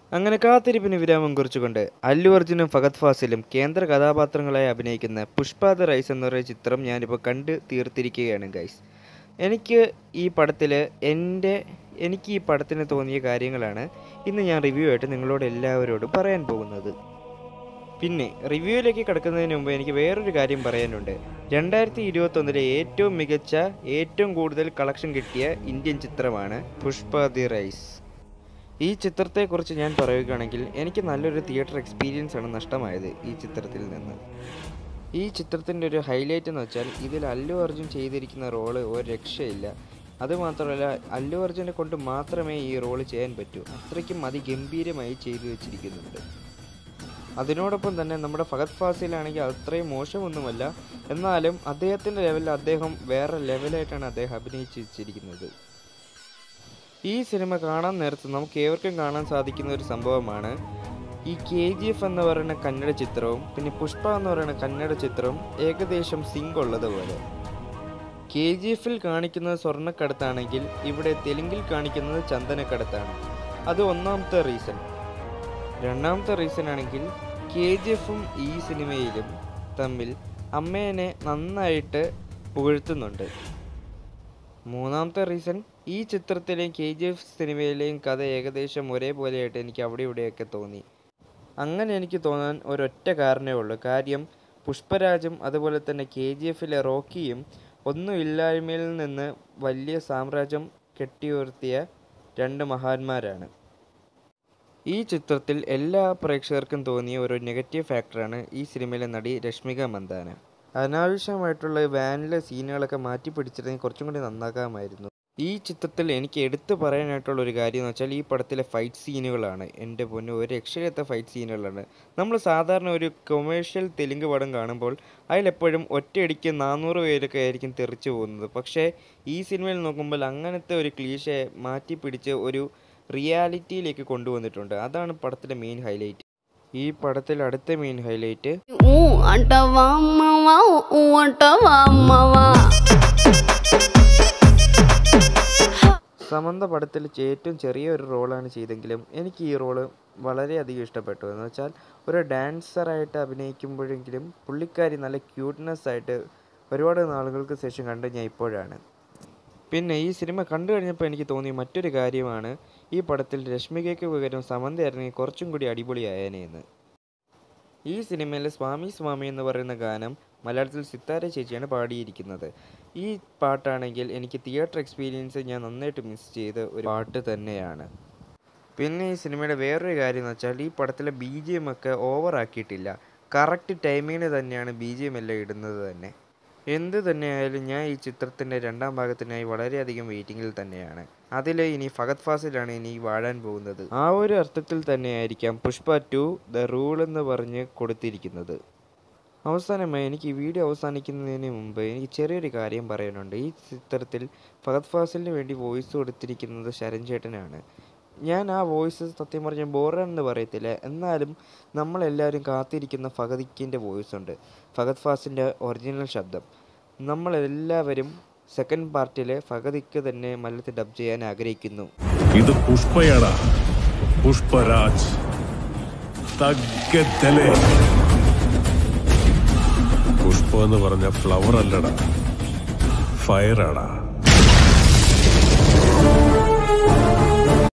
അങ്ങനെ കാത്തിരിപ്പിന് വിരാമം കുറിച്ചുകൊണ്ട് അല്ലു അർജുനും ഫഹദ് ഫാസിലും കേന്ദ്ര കഥാപാത്രങ്ങളായി അഭിനയിക്കുന്ന പുഷ്പ ദ റൈസ് എന്ന പറയുന്ന ചിത്രം ഞാനിപ്പോൾ കണ്ട് തീർത്തിരിക്കുകയാണ് ഗൈസ് എനിക്ക് ഈ പടത്തിൽ എൻ്റെ എനിക്ക് ഈ പടത്തിന് തോന്നിയ കാര്യങ്ങളാണ് ഇന്ന് ഞാൻ റിവ്യൂ ആയിട്ട് നിങ്ങളോട് എല്ലാവരോടും പറയാൻ പോകുന്നത് പിന്നെ റിവ്യൂവിലേക്ക് കിടക്കുന്നതിന് മുമ്പ് എനിക്ക് വേറൊരു കാര്യം പറയാനുണ്ട് രണ്ടായിരത്തി ഇരുപത്തൊന്നിലെ ഏറ്റവും മികച്ച ഏറ്റവും കൂടുതൽ കളക്ഷൻ കിട്ടിയ ഇന്ത്യൻ ചിത്രമാണ് പുഷ്പ ദി റൈസ് ഈ ചിത്രത്തെക്കുറിച്ച് ഞാൻ പറയുകയാണെങ്കിൽ എനിക്ക് നല്ലൊരു തിയേറ്റർ എക്സ്പീരിയൻസ് ആണ് നഷ്ടമായത് ഈ ചിത്രത്തിൽ നിന്ന് ഈ ചിത്രത്തിൻ്റെ ഒരു ഹൈലൈറ്റ് എന്ന് വെച്ചാൽ ഇതിൽ അല്ലു അർജുൻ ചെയ്തിരിക്കുന്ന റോള് ഒരു രക്ഷയില്ല അതുമാത്രമല്ല അല്ലു അർജുനെ കൊണ്ട് മാത്രമേ ഈ റോള് ചെയ്യാൻ പറ്റൂ അത്രയ്ക്കും അതിഗംഭീരമായി ചെയ്തു വെച്ചിരിക്കുന്നുണ്ട് അതിനോടൊപ്പം തന്നെ നമ്മുടെ ഫഹദ് ഫാസിലാണെങ്കിൽ അത്രയും മോശമൊന്നുമല്ല എന്നാലും അദ്ദേഹത്തിൻ്റെ ലെവലിൽ അദ്ദേഹം വേറെ ലെവലായിട്ടാണ് അദ്ദേഹം അഭിനയിച്ചിരിക്കുന്നത് ഈ സിനിമ കാണാൻ നേരത്ത് നമുക്ക് ഏവർക്കും കാണാൻ സാധിക്കുന്ന ഒരു സംഭവമാണ് ഈ കെ ജി എഫ് എന്ന് പറയുന്ന കന്നഡ ചിത്രവും പിന്നെ പുഷ്പ എന്ന് പറയുന്ന കന്നഡ ചിത്രവും ഏകദേശം സിങ്ക് ഉള്ളതുപോലെ കെ ജി എഫിൽ കാണിക്കുന്നത് സ്വർണ്ണക്കടത്താണെങ്കിൽ ഇവിടെ തെലുങ്കിൽ കാണിക്കുന്നത് ചന്ദനക്കടത്താണ് അത് ഒന്നാമത്തെ റീസൺ രണ്ടാമത്തെ റീസൺ ആണെങ്കിൽ കെ ജി എഫും ഈ സിനിമയിലും തമ്മിൽ അമ്മേനെ നന്നായിട്ട് പുകഴ്ത്തുന്നുണ്ട് മൂന്നാമത്തെ റീസൺ ഈ ചിത്രത്തിലെയും കെ ജി എഫ് സിനിമയിലെയും കഥ ഏകദേശം ഒരേപോലെയായിട്ട് എനിക്ക് അവിടെ ഇവിടെയൊക്കെ തോന്നി അങ്ങനെ എനിക്ക് തോന്നാൻ ഒരൊറ്റ കാരണമേ ഉള്ളൂ കാര്യം പുഷ്പരാജും അതുപോലെ തന്നെ കെ ജി എഫിലെ റോക്കിയും ഒന്നുമില്ലായ്മയിൽ നിന്ന് വലിയ സാമ്രാജ്യം കെട്ടിയുയർത്തിയ രണ്ട് മഹാന്മാരാണ് ഈ ചിത്രത്തിൽ എല്ലാ പ്രേക്ഷകർക്കും തോന്നിയ ഒരു നെഗറ്റീവ് ഫാക്ടറാണ് ഈ സിനിമയിലെ നടി രശ്മിക മന്ദാന അനാവശ്യമായിട്ടുള്ള വാനിലെ സീനുകളൊക്കെ മാറ്റി പിടിച്ചിരുന്നെങ്കിൽ കുറച്ചും കൂടി നന്നാക്കാമായിരുന്നു ഈ ചിത്രത്തിൽ എനിക്ക് എടുത്തു പറയാനായിട്ടുള്ള ഒരു കാര്യം എന്ന് വെച്ചാൽ ഈ പടത്തിലെ ഫൈറ്റ് സീനുകളാണ് എൻ്റെ പൊന്നു ഒരു രക്ഷയില്ലാത്ത ഫൈറ്റ് സീനുകളാണ് നമ്മൾ സാധാരണ ഒരു കൊമേഴ്ഷ്യൽ തെലുങ്ക് പടം കാണുമ്പോൾ അതിലെപ്പോഴും ഒറ്റയടിക്ക് നാനൂറ് പേരൊക്കെ ആയിരിക്കും തെറിച്ചു പോകുന്നത് പക്ഷേ ഈ സിനിമയിൽ നോക്കുമ്പോൾ അങ്ങനത്തെ ഒരു ക്ലീശയെ മാറ്റി പിടിച്ച് ഒരു റിയാലിറ്റിയിലേക്ക് കൊണ്ടുവന്നിട്ടുണ്ട് അതാണ് പടത്തിലെ മെയിൻ ഹൈലൈറ്റ് ഈ പടത്തിൽ അടുത്ത മെയിൻ ഹൈലൈറ്റ് ఊ అంటవా అమ్మవా ఊ అంటవా అమ్మవా സമന്ത പടത്തിൽ ഏറ്റവും ചെറിയ ഒരു റോളാണ് ചെയ്തെങ്കിലും എനിക്ക് ഈ റോള് വളരെയധികം ഇഷ്ടപ്പെട്ടു എന്ന് വെച്ചാൽ ഒരു ഡാൻസറായിട്ട് അഭിനയിക്കുമ്പോഴെങ്കിലും പുള്ളിക്കാരി നല്ല ക്യൂട്ട്നെസ് ആയിട്ട് ഒരുപാട് നാളുകൾക്ക് ശേഷം കണ്ട് ഞാൻ ഇപ്പോഴാണ് പിന്നെ ഈ സിനിമ കണ്ടു കഴിഞ്ഞപ്പോൾ എനിക്ക് തോന്നിയ മറ്റൊരു കാര്യമാണ് ഈ പടത്തിൽ രശ്മികയ്ക്ക് പകരം സമന്തയായിരുന്നെങ്കിൽ കുറച്ചും കൂടി അടിപൊളിയായേനെ എന്ന് ഈ സിനിമയിലെ സ്വാമി സ്വാമി എന്ന് പറയുന്ന ഗാനം മലയാളത്തിൽ സിത്താര ചേച്ചിയാണ് പാടിയിരിക്കുന്നത് ഈ പാട്ടാണെങ്കിൽ എനിക്ക് തിയേറ്റർ എക്സ്പീരിയൻസ് ഞാൻ നന്നായിട്ട് മിസ് ചെയ്ത ഒരു പാട്ട് തന്നെയാണ് പിന്നെ ഈ സിനിമയുടെ വേറൊരു കാര്യം എന്ന് വെച്ചാൽ ഈ പടത്തിലെ ബി ജി എം ഒക്കെ ഓവർ ആക്കിയിട്ടില്ല കറക്റ്റ് ടൈമിങ്ങിന് തന്നെയാണ് ബി ജി എം എല്ലാം ഇടുന്നത് തന്നെ എന്ത് തന്നെയായാലും ഞാൻ ഈ ചിത്രത്തിൻ്റെ രണ്ടാം ഭാഗത്തിനായി വളരെയധികം വെയിറ്റിങ്ങിൽ തന്നെയാണ് അതിൽ ഇനി ഫഹദ് ഫാസിലാണ് ഇനി വാഴാൻ പോകുന്നത് ആ ഒരു അർത്ഥത്തിൽ തന്നെയായിരിക്കാം പുഷ്പ ടു ദ റൂൾ എന്ന് പറഞ്ഞ് കൊടുത്തിരിക്കുന്നത് അവസാനമായി എനിക്ക് ഈ വീഡിയോ അവസാനിക്കുന്നതിന് മുമ്പ് എനിക്ക് ചെറിയൊരു കാര്യം പറയാനുണ്ട് ഈ ചിത്രത്തിൽ ഫഹദ് ഫാസിലിന് വേണ്ടി വോയിസ് കൊടുത്തിരിക്കുന്നത് ശരൺ ചേട്ടനാണ് ഞാൻ ആ വോയിസ് സത്യം പറഞ്ഞ ബോറാണെന്ന് പറയത്തില്ല എന്നാലും നമ്മളെല്ലാവരും കാത്തിരിക്കുന്ന ഫഹദിക്കിൻ്റെ വോയിസ് ഉണ്ട് ഫഹദ് ഫാസിൻ്റെ ഒറിജിനൽ ശബ്ദം നമ്മളെല്ലാവരും സെക്കൻഡ് പാർട്ടിൽ ഫഹദിക്ക് തന്നെ മലയാളത്തിൽ ഡബ് ചെയ്യാൻ ആഗ്രഹിക്കുന്നു ഇത് പുഷ്പയടാ പുഷ്പരാജ് തഗ്ഗത്തലെ പുഷ്പ എന്ന് പറഞ്ഞ ഫ്ലവർ അല്ലടാ ഫയറാടാ